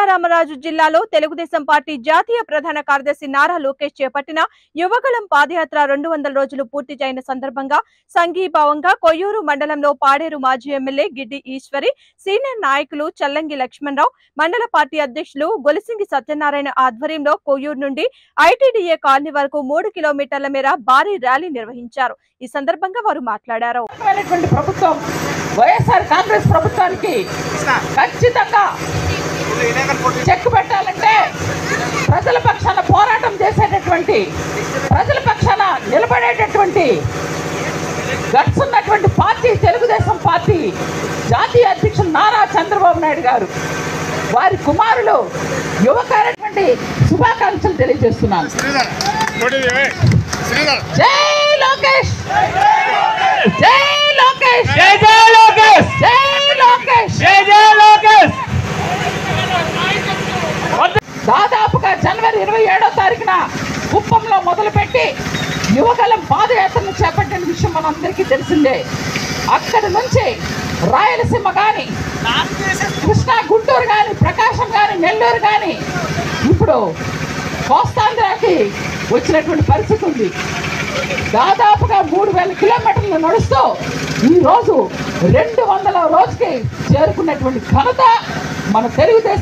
సీతారామరాజు జిల్లాలో తెలుగుదేశం పార్టీ జాతీయ ప్రధాన కార్యదర్శి నారా లోకేష్ చేపట్టిన యువగళం పాదయాత్ర రెండు వందల రోజులు పూర్తి అయిన సందర్భంగా సంఘీభావంగా కొయ్యూరు మండలంలో పాడేరు మాజీ ఎమ్మెల్యే గిడ్డి ఈశ్వరి సీనియర్ నాయకులు చల్లంగి లక్ష్మణరావు మండల పార్టీ అధ్యక్షులు గొలిసింగి సత్యనారాయణ ఆధ్వర్యంలో కొయ్యూరు నుండి ఐటీడీఏ కాలనీ వరకు మూడు కిలోమీటర్ల మేర భారీ ర్యాలీ నిర్వహించారు ఈ సందర్భంగా వారు మాట్లాడారు ఉన్నటువంటి ప్రభుత్వం వైఎస్ఆర్ కాంగ్రెస్ ప్రభుత్వానికి ఖచ్చితంగా చెక్ పెట్టాలంటే ప్రజల పక్షాన పోరాటం చేసేటటువంటి ప్రజల పక్షాన నిలబడేటటువంటి గట్స్ ఉన్నటువంటి పార్టీ తెలుగుదేశం పార్టీ జాతీయ అధ్యక్షులు నారా చంద్రబాబు నాయుడు గారు వారి కుమారులు యువకైనటువంటి శుభాకాంక్షలు తెలియజేస్తున్నాను శ్రీధర్ కొడిది శ్రీధర్ జై లోకేష్ జై లోకేష్ జై జై లోకేష్ జై లోకేష్ జై జై లోకేష్ దాదాపుగా జనవరి ఇరవై ఏడో తారీఖున కుప్పంలో మొదలుపెట్టి యువగలం పాదయాత్రను చేపట్టిన విషయం మనందరికీ తెలిసిందే అక్కడి నుంచి రాయలసీమ కానీ కృష్ణా గుంటూరు కానీ ప్రకాశం కానీ నెల్లూరు కానీ ఇప్పుడు కోస్తాంధ్రకి వచ్చినటువంటి పరిస్థితి ఉంది దాదాపుగా మూడు వేల కిలోమీటర్లు నడుస్తూ ఈ రోజు రెండు వందల రోజుకి చేరుకున్నటువంటి ఘనత మన తెలుగుదేశం